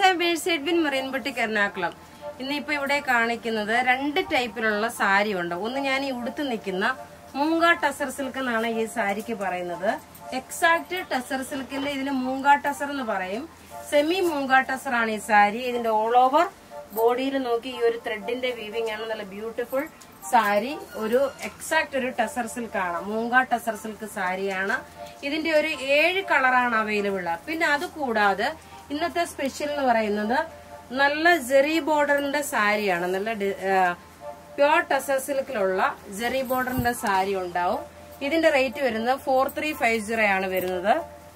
I മേഴ്സ് Edwin മറിയൻപട്ടിക്ക് എറണാകുളം ഇന്നിപ്പോ ഇവിടെ കാണിക്കുന്നത് രണ്ട് ടൈപ്പിലുള്ള സാരി ഉണ്ട് ഒന്ന് ഞാൻ ഈ ഉടുത്ത് നിൽക്കുന്ന മൂങ്ക ടസർ സിൽക്ക് എന്നാണ് ഈ സാരിക്ക് പറയുന്നത് എക്സാക്ട് ടസർ സിൽക്കിന്റെ ഇതിന് മൂങ്ക ടസർ എന്ന് പറയും സെമി മൂങ്ക ടസർ ആണ് ഈ സാരി ഇതിന്റെ ഓൾ ഓവർ ബോഡിയിൽ നോക്കി ഈ ഒരു ത്രെഡിന്റെ വീവിംഗ് ആണ് നല്ല ബ്യൂട്ടിഫുൾ സാരി ഒരു എക്സാക്ട് ഒരു ടസർ സിൽക്ക് ആണ് മൂങ്ക ടസർ സിൽക്ക് സാരിയാണ് ഇതിന്റെ ഒരു ഏഴ് കളറാണ് അവൈലബിൾ പിന്നെ അത് കൂടാതെ ഇന്നത്തെ സ്പെഷ്യൽ എന്ന് പറയുന്നത് നല്ല ജെറി ബോർഡറിന്റെ സാരിയാണ് നല്ല പ്യോർ ടസർ സിൽക്കിലുള്ള ജെറി ബോർഡറിന്റെ സാരി ഉണ്ടാവും ഇതിന്റെ റേറ്റ് വരുന്നത് ഫോർ ത്രീ ഫൈവ് സീറോ ആണ് വരുന്നത്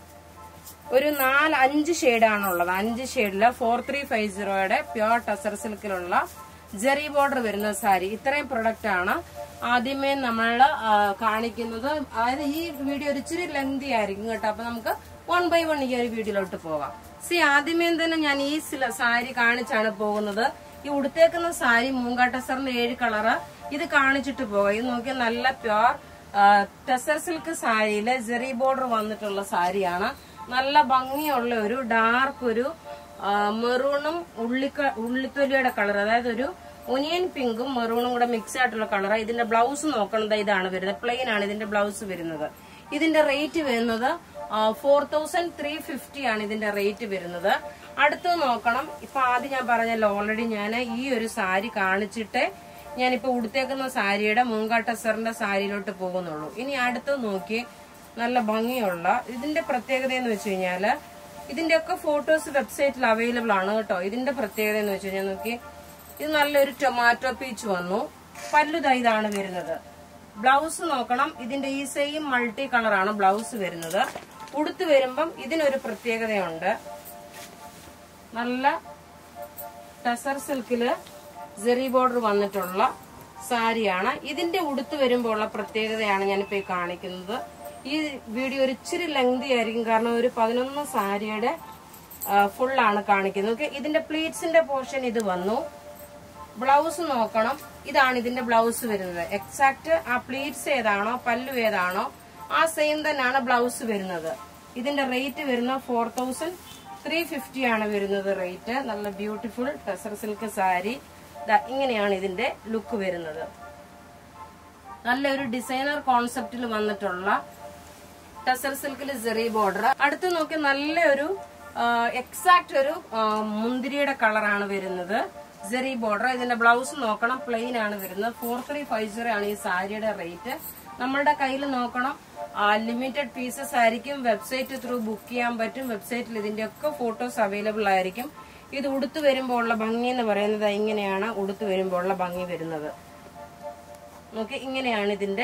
ഒരു നാല് അഞ്ച് ഷെയ്ഡാണ് ഉള്ളത് അഞ്ച് ഷെയ്ഡില് ഫോർ ത്രീ ഫൈവ് സീറോയുടെ പ്യോർ ടസർ സിൽക്കിലുള്ള ജെറി ബോർഡർ വരുന്ന സാരി ഇത്രയും പ്രൊഡക്റ്റ് ആണ് ആദ്യമേ നമ്മൾ കാണിക്കുന്നത് അതായത് ഈ വീഡിയോ ഒരു ഇച്ചിരി ലെങ്തി ആയിരിക്കും കേട്ടോ അപ്പൊ നമുക്ക് വൺ ബൈ വൺ ഈ ഒരു വീഡിയോയിലോട്ട് പോകാം സി ആദ്യമേ തന്നെ ഞാൻ ഈ സില- സാരി കാണിച്ചാണ് പോകുന്നത് ഈ ഉടുത്തേക്കുന്ന സാരി മൂങ്കാട്ടസറിന്റെ ഏഴ് കളറ് ഇത് കാണിച്ചിട്ട് പോകാം ഇത് നോക്കിയാൽ നല്ല പ്യോർ ടെസർ സിൽക്ക് സാരിയില് ജെറി ബോർഡർ വന്നിട്ടുള്ള സാരിയാണ് നല്ല ഭംഗിയുള്ള ഒരു ഡാർക്ക് ഒരു ആ, മെറൂണും ഉള്ളിക്ക ഉള്ളിത്തൊലിയുടെ കളർ അതായത് ഒരു ഒനിയൻ പിങ്കും മെറൂണും കൂടെ മിക്സ് ആയിട്ടുള്ള കളർ ഇതിന്റെ ബ്ലൗസ് നോക്കണത് ഇതാണ് വരുന്നത് പ്ലെയിൻ ആണ് ഇതിന്റെ ബ്ലൗസ് വരുന്നത് ഇതിന്റെ റേറ്റ് വരുന്നത് ഫോർ തൗസൻഡ് ത്രീ ഫിഫ്റ്റി ആണ് ഇതിന്റെ റേറ്റ് വരുന്നത് അടുത്ത് നോക്കണം ഇപ്പൊ ആദ്യം ഞാൻ പറഞ്ഞല്ലോ ഓൾറെഡി ഞാൻ ഈ ഒരു സാരി കാണിച്ചിട്ട് ഞാനിപ്പോ ഉടുത്തേക്കുന്ന സാരിയുടെ മൂങ്കാട്ടസറിന്റെ സാരിയിലോട്ട് പോകുന്നുള്ളൂ ഇനി അടുത്ത് നോക്കി നല്ല ഭംഗിയുള്ള ഇതിന്റെ പ്രത്യേകത എന്ന് വെച്ച് കഴിഞ്ഞാല് ഇതിന്റെയൊക്കെ ഫോട്ടോസ് വെബ്സൈറ്റിൽ അവൈലബിൾ ആണ് കേട്ടോ ഇതിന്റെ പ്രത്യേകത എന്ന് വെച്ച് കഴിഞ്ഞാൽ നോക്കി ഇത് നല്ലൊരു ടൊമാറ്റോ പീച്ച് വന്നു പല്ലുത ഇതാണ് വരുന്നത് ബ്ലൗസ് നോക്കണം ഇതിന്റെ ഈ സെയിം മൾട്ടി കളറാണ് ബ്ലൗസ് വരുന്നത് ഉടുത്ത് വരുമ്പം ഇതിനൊരു പ്രത്യേകതയുണ്ട് നല്ല ടസർ സിൽക്കില് ജെറി ബോർഡർ വന്നിട്ടുള്ള സാരിയാണ് ഇതിന്റെ ഉടുത്ത് വരുമ്പോൾ ഉള്ള പ്രത്യേകതയാണ് ഞാനിപ്പോ ഈ കാണിക്കുന്നത് ഈ വീഡിയോ ഒരു ഇച്ചിരി ലെങ്തി ആയിരിക്കും കാരണം ഒരു പതിനൊന്ന് സാരിയുടെ ഫുൾ ആണ് കാണിക്കുന്നത് ഓക്കെ ഇതിന്റെ പ്ലീറ്റ്സിന്റെ പോർഷൻ ഇത് വന്നു ബ്ലൗസ് നോക്കണം ഇതാണ് ഇതിന്റെ ബ്ലൗസ് വരുന്നത് എക്സാക്ട് ആ പ്ലീറ്റ്സ് ഏതാണോ പല്ലു ഏതാണോ ആ സെയിം തന്നെയാണ് ബ്ലൗസ് വരുന്നത് ഇതിന്റെ റേറ്റ് വരുന്നത് ഫോർ തൗസൻഡ് ത്രീ ഫിഫ്റ്റി ആണ് വരുന്നത് റേറ്റ് നല്ല ബ്യൂട്ടിഫുൾ ടെസർ സിൽക്ക് സാരി ഇങ്ങനെയാണ് ഇതിന്റെ ലുക്ക് വരുന്നത് നല്ലൊരു ഡിസൈനർ കോൺസെപ്റ്റിൽ വന്നിട്ടുള്ള ടെസർ സിൽക്കിൽ ജെറി ബോർഡർ അടുത്ത് നോക്കി നല്ലൊരു എക്സാക്ട് ഒരു ആ, മുന്തിരിയുടെ കളറാണ് വരുന്നത് ജെറി ബോർഡർ ഇതിന്റെ ബ്ലൗസ് നോക്കണം പ്ലെയിൻ ആണ് വരുന്നത് ഫോർ ത്രീ ഫൈവ് സീറോ ആണ് ഈ സാരിയുടെ റേറ്റ് നമ്മളുടെ കയ്യിൽ നോക്കണം ലിമിറ്റഡ് പീസസ് ആയിരിക്കും വെബ്സൈറ്റ് ത്രൂ ബുക്ക് ചെയ്യാൻ പറ്റും വെബ്സൈറ്റിൽ ഇതിന്റെ ഒക്കെ ഫോട്ടോസ് അവൈലബിൾ ആയിരിക്കും ഇത് ഉടുത്തു വരുമ്പോൾ ഉള്ള ഭംഗി എന്ന് പറയുന്നത് ഇങ്ങനെയാണ് ഉടുത്തു വരുമ്പോൾ ഉള്ള ഭംഗി വരുന്നത് നോക്കി ഇങ്ങനെയാണ് ഇതിന്റെ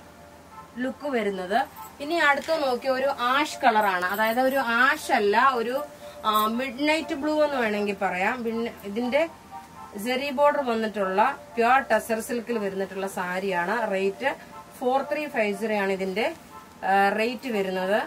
ലുക്ക് വരുന്നത് ഇനി അടുത്ത് നോക്കി ഒരു ആഷ് കളറാണ് അതായത് ഒരു ആഷ് അല്ല ഒരു മിഡ് നൈറ്റ് ബ്ലൂ എന്ന് വേണമെങ്കിൽ പറയാം പിന്നെ ഇതിന്റെ ജെറി ബോർഡർ വന്നിട്ടുള്ള പ്യുവർ ടെസർ സിൽക്കിൽ വരുന്നിട്ടുള്ള സാരിയാണ് rate four three five zero ആണ് ഇതിന്റെ റേറ്റ് വരുന്നത്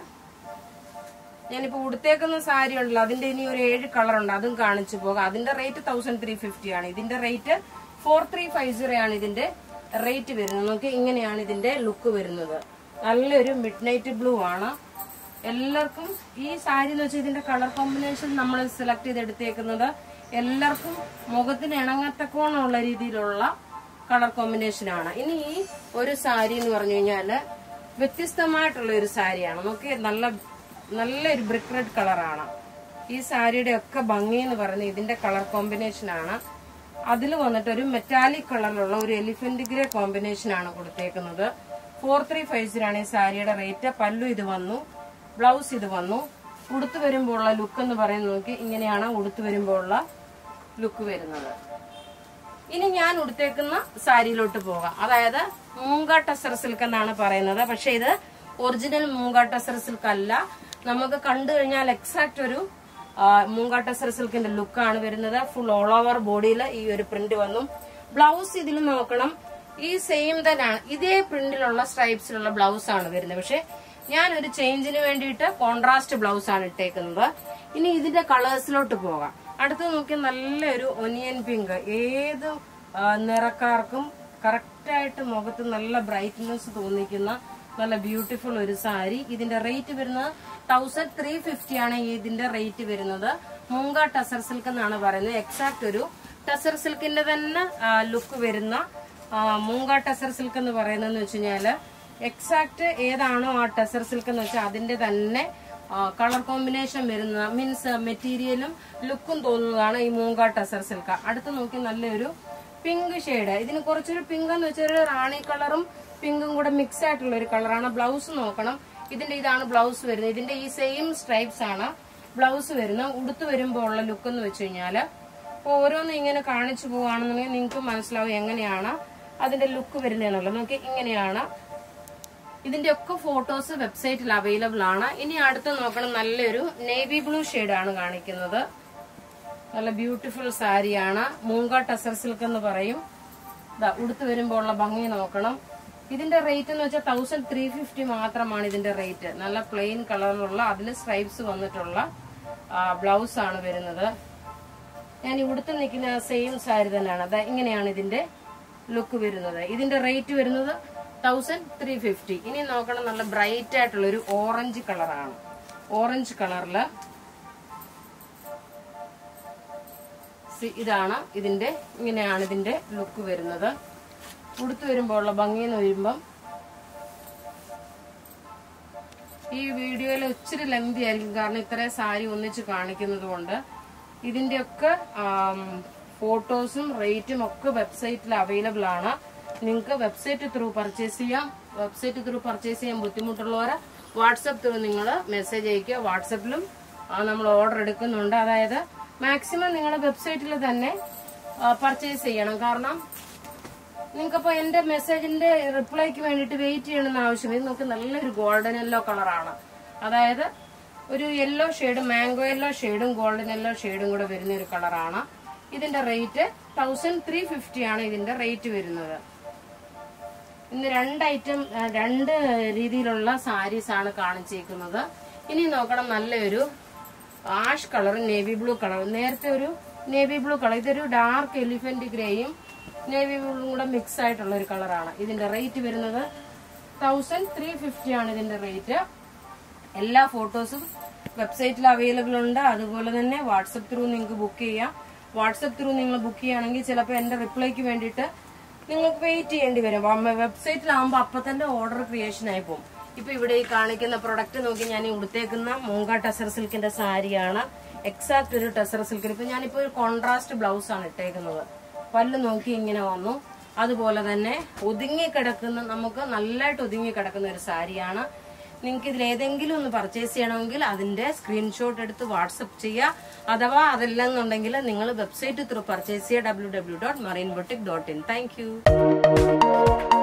ഞാനിപ്പോ ഉടുത്തേക്കുന്ന സാരി ഉണ്ടല്ലോ അതിന്റെ ഇനി ഒരു ഏഴ് കളർ ഉണ്ട് അതും കാണിച്ചു പോകാം അതിന്റെ റേറ്റ് തൗസൻഡ് ത്രീ ഫിഫ്റ്റി ആണ് ഇതിന്റെ rate four three five zero ആണ് ഇതിന്റെ റേറ്റ് വരുന്നത് നമുക്ക് ഇങ്ങനെയാണ് ഇതിന്റെ ലുക്ക് വരുന്നത് നല്ലൊരു മിഡ് നൈറ്റ് ബ്ലൂ ആണ് എല്ലാവർക്കും ഈ സാരി എന്ന് വെച്ചാൽ ഇതിന്റെ കളർ കോമ്പിനേഷൻ നമ്മൾ സെലക്ട് ചെയ്തെടുത്തേക്കുന്നത് എല്ലാവർക്കും മുഖത്തിന് ഇണങ്ങത്തക്കോണമുള്ള രീതിയിലുള്ള കളർ കോമ്പിനേഷൻ ആണ് ഇനി ഈ ഒരു സാരി എന്ന് പറഞ്ഞു കഴിഞ്ഞാല് വ്യത്യസ്തമായിട്ടുള്ള ഒരു സാരിയാണ് നമുക്ക് നല്ല നല്ലൊരു ബ്രിക്ക് റെഡ് കളറാണ് ഈ സാരിയുടെ ഒക്കെ ഭംഗി എന്ന് പറയുന്നത് ഇതിന്റെ കളർ കോമ്പിനേഷൻ ആണ് അതിൽ വന്നിട്ട് ഒരു മെറ്റാലിക് കളറിലുള്ള ഒരു എലിഫന്റ് ഗ്രേ കോമ്പിനേഷൻ ആണ് കൊടുത്തേക്കുന്നത് ഫോർ ത്രീ ഫൈവ് ആണ് ഈ സാരിയുടെ റേറ്റ് പല്ലു ഇത് വന്നു ബ്ലൗസ് ഇത് വന്നു ഉടുത്തു വരുമ്പോൾ ഉള്ള ലുക്ക് എന്ന് പറയുന്നത് നോക്കി ഇങ്ങനെയാണ് ഉടുത്തു വരുമ്പോൾ ഉള്ള ലുക്ക് വരുന്നത് ഇനി ഞാൻ ഉടുത്തേക്കുന്ന സാരിയിലോട്ട് പോകാം അതായത് മൂങ്ക ടസർ സിൽക്ക് എന്നാണ് പറയുന്നത് പക്ഷെ ഇത് ഒറിജിനൽ മൂങ്ക ടസർ സിൽക്ക് അല്ല നമുക്ക് കണ്ടു കഴിഞ്ഞാൽ എക്സാക്ട് ഒരു മൂങ്ക ടസർ സിൽക്കിന്റെ ലുക്കാണ് വരുന്നത് ഫുൾ ഓൾ ഓവർ ബോഡിയിൽ ഈ ഒരു പ്രിന്റ് വന്നു ബ്ലൗസ് ഇതിൽ നോക്കണം ഈ സെയിം തന്നെയാണ് ഇതേ പ്രിന്റിലുള്ള സ്ട്രൈപ്സിലുള്ള ബ്ലൗസ് ആണ് വരുന്നത് പക്ഷെ ഞാൻ ഒരു ചേഞ്ചിന് വേണ്ടിയിട്ട് കോൺട്രാസ്റ്റ് ബ്ലൗസ് ആണ് ഇട്ടേക്കുന്നത് ഇനി ഇതിന്റെ കളേഴ്സിലോട്ട് പോകാം അടുത്ത് നോക്കി നല്ലൊരു ഒനിയൻ പിങ്ക് ഏത് ആ, നിറക്കാർക്കും കറക്റ്റായിട്ട് മുഖത്ത് നല്ല ബ്രൈറ്റ്നെസ് തോന്നിക്കുന്ന നല്ല ബ്യൂട്ടിഫുൾ ഒരു സാരി ഇതിന്റെ റേറ്റ് വരുന്നത് തൗസൻഡ് ത്രീ ഫിഫ്റ്റി ആണ് ഇതിന്റെ റേറ്റ് വരുന്നത് മൂങ്ക ടസർ സിൽക്ക് എന്നാണ് പറയുന്നത് എക്സാക്ട് ഒരു ടസർ സിൽക്കിന്റെ തന്നെ ലുക്ക് വരുന്ന ആ, മൂങ്ക ടസർ സിൽക്ക് എന്ന് പറയുന്നതെന്ന് വെച്ച് കഴിഞ്ഞാല് എക്സാക്ട് ഏതാണോ ആ ടസർ സിൽക്ക് എന്ന് വെച്ചാൽ അതിന്റെ തന്നെ കളർ കോമ്പിനേഷൻ വരുന്ന മീൻസ് മെറ്റീരിയലും ലുക്കും തോന്നുന്നതാണ് ഈ മൂങ്ക ടസർ സിൽക്ക് അടുത്ത് നോക്കി നല്ലൊരു പിങ്ക് ഷെയ്ഡ് ഇതിന് കുറച്ചൊരു പിങ്ക് എന്ന് വെച്ചാൽ ഒരു റാണി കളറും പിങ്കും കൂടെ മിക്സ് ആയിട്ടുള്ള ഒരു കളറാണ് ബ്ലൗസ് നോക്കണം ഇതിന്റെ ഇതാണ് ബ്ലൗസ് വരുന്നത് ഇതിന്റെ ഈ സെയിം സ്ട്രൈപ്സ് ആണ് ബ്ലൗസ് വരുന്നത് ഉടുത്ത് വരുമ്പോൾ ഉള്ള ലുക്ക് എന്ന് വെച്ച് കഴിഞ്ഞാല് അപ്പൊ ഓരോന്ന് ഇങ്ങനെ കാണിച്ചു പോവാണെന്നുണ്ടെങ്കിൽ നിങ്ങൾക്ക് മനസ്സിലാവും എങ്ങനെയാണ് അതിന്റെ ലുക്ക് വരുന്നതെന്നുള്ളത് നോക്കി ഇങ്ങനെയാണ് ഇതിന്റെ ഒക്കെ ഫോട്ടോസ് വെബ്സൈറ്റിൽ അവൈലബിൾ ആണ് ഇനി അടുത്ത് നോക്കണം നല്ലൊരു നേവി ബ്ലൂ ആണ് കാണിക്കുന്നത് നല്ല ബ്യൂട്ടിഫുൾ സാരിയാണ് മൂങ്ക ടസർ സിൽക്ക് എന്ന് പറയും ദാ ഉടുത്ത് വരുമ്പോൾ ഉള്ള ഭംഗി നോക്കണം ഇതിന്റെ റേറ്റ് എന്ന് വെച്ചാൽ തൗസൻഡ് ത്രീ ഫിഫ്റ്റി മാത്രമാണ് ഇതിന്റെ റേറ്റ് നല്ല പ്ലെയിൻ കളറിലുള്ള അതിൽ സ്ട്രൈപ്സ് വന്നിട്ടുള്ള ബ്ലൗസ് ആണ് വരുന്നത് ഞാൻ ഇവിടുത്തെ നിൽക്കുന്ന സെയിം സാരി തന്നെയാണ് അതാ ഇങ്ങനെയാണ് ഇതിന്റെ ലുക്ക് വരുന്നത് ഇതിന്റെ റേറ്റ് വരുന്നത് തൗസൻഡ് ത്രീ ഫിഫ്റ്റി ഇനി നോക്കണം നല്ല ബ്രൈറ്റ് ആയിട്ടുള്ള ഒരു ഓറഞ്ച് കളറാണ് ഓറഞ്ച് കളറില് സി- ഇതാണ് ഇതിന്റെ ഇങ്ങനെയാണ് ഇതിന്റെ ലുക്ക് വരുന്നത് ഉടുത്ത് വരുമ്പോൾ ഉള്ള ഭംഗി എന്ന് വരുമ്പം ഈ വീഡിയോയിൽ ഇച്ചിരി ലെങ്തി ആയിരിക്കും കാരണം ഇത്രയും സാരി ഒന്നിച്ച് കാണിക്കുന്നത് കൊണ്ട് ഇതിന്റെയൊക്കെ ഫോട്ടോസും റേറ്റും ഒക്കെ വെബ്സൈറ്റിൽ അവൈലബിൾ ആണ് നിങ്ങൾക്ക് വെബ്സൈറ്റ് ത്രൂ പർച്ചേസ് ചെയ്യാം വെബ്സൈറ്റ് ത്രൂ പർച്ചേസ് ചെയ്യാൻ ബുദ്ധിമുട്ടുള്ളവരെ വാട്സപ്പ് ത്രൂ നിങ്ങൾ മെസ്സേജ് അയക്കുക വാട്സപ്പിലും നമ്മൾ ഓർഡർ എടുക്കുന്നുണ്ട് അതായത് മാക്സിമം നിങ്ങൾ വെബ്സൈറ്റിൽ തന്നെ പർച്ചേസ് ചെയ്യണം കാരണം നിങ്ങൾക്കപ്പോ എന്റെ മെസ്സേജിന്റെ റിപ്ലൈക്ക് വേണ്ടിയിട്ട് വെയിറ്റ് ചെയ്യണമെന്ന് ആവശ്യം ഇത് നമുക്ക് നല്ലൊരു ഗോൾഡൻ യെല്ലോ കളറാണ് അതായത് ഒരു യെല്ലോ ഷെയ്ഡും മാംഗോ യെല്ലോ ഷെയ്ഡും ഗോൾഡൻ യെല്ലോ ഷെയ്ഡും കൂടെ വരുന്ന ഒരു കളറാണ് ഇതിന്റെ റേറ്റ് തൗസൻഡ് ത്രീ ഫിഫ്റ്റി ആണ് ഇതിന്റെ റേറ്റ് വരുന്നത് ഇന്ന് രണ്ട് ഐറ്റം ആ, രണ്ട് രീതിയിലുള്ള സാരീസ് ആണ് കാണിച്ചേക്കുന്നത് ഇനി നോക്കണം നല്ലൊരു ash colour navy blue colour നേരത്തെ ഒരു നേവി ബ്ലൂ കളർ ഇതൊരു ഡാർക്ക് എലിഫന്റ് ഗ്രേയും നേവി ബ്ലൂവും കൂടെ മിക്സ് ആയിട്ടുള്ള ഒരു കളറാണ് ഇതിന്റെ റേറ്റ് വരുന്നത് തൗസൻഡ് ത്രീ ഫിഫ്റ്റി ആണ് ഇതിന്റെ റേറ്റ് എല്ലാ ഫോട്ടോസും വെബ്സൈറ്റിൽ അവൈലബിൾ ഉണ്ട് അതുപോലെ തന്നെ വാട്സപ്പ് ത്രൂ നിങ്ങൾക്ക് ബുക്ക് ചെയ്യാം വാട്സപ്പ് ത്രൂ നിങ്ങൾ ബുക്ക് ചെയ്യുകയാണെങ്കിൽ ചിലപ്പോൾ എന്റെ റിപ്ലൈക്ക് വേണ്ടിയിട്ട് നിങ്ങൾക്ക് വെയിറ്റ് ചെയ്യേണ്ടി വരും വെബ്സൈറ്റിലാകുമ്പോൾ അപ്പൊ തന്നെ ഓർഡർ ക്രിയേഷൻ ആയി പോകും ഇപ്പൊ ഇവിടെ ഈ കാണിക്കുന്ന പ്രൊഡക്റ്റ് നോക്കി ഞാൻ ഈ ഉടുത്തേക്കുന്ന മൂങ്ക ടെസർ സിൽക്കിന്റെ സാരിയാണ് എക്സാക്ട് ഒരു ടെസർ സിൽക്കിന് ഇപ്പൊ ഞാനിപ്പോ ഒരു കോൺട്രാസ്റ്റ് ബ്ലൗസ് ആണ് ഇട്ടേക്കുന്നത് പല്ല് നോക്കി ഇങ്ങനെ വന്നു അതുപോലെ തന്നെ ഒതുങ്ങി കിടക്കുന്ന നമുക്ക് നല്ലതായിട്ട് ഒതുങ്ങി കിടക്കുന്ന ഒരു സാരിയാണ് നിങ്ങൾക്ക് ഇതിൽ ഏതെങ്കിലും ഒന്ന് പർച്ചേസ് ചെയ്യണമെങ്കിൽ അതിന്റെ സ്ക്രീൻഷോട്ട് എടുത്ത് വാട്സപ്പ് ചെയ്യുക അഥവാ അതല്ലെന്നുണ്ടെങ്കിൽ നിങ്ങൾ വെബ്സൈറ്റ് ത്രൂ പർച്ചേസ് ചെയ്യുക W W dot Marine Boutique dot in thank U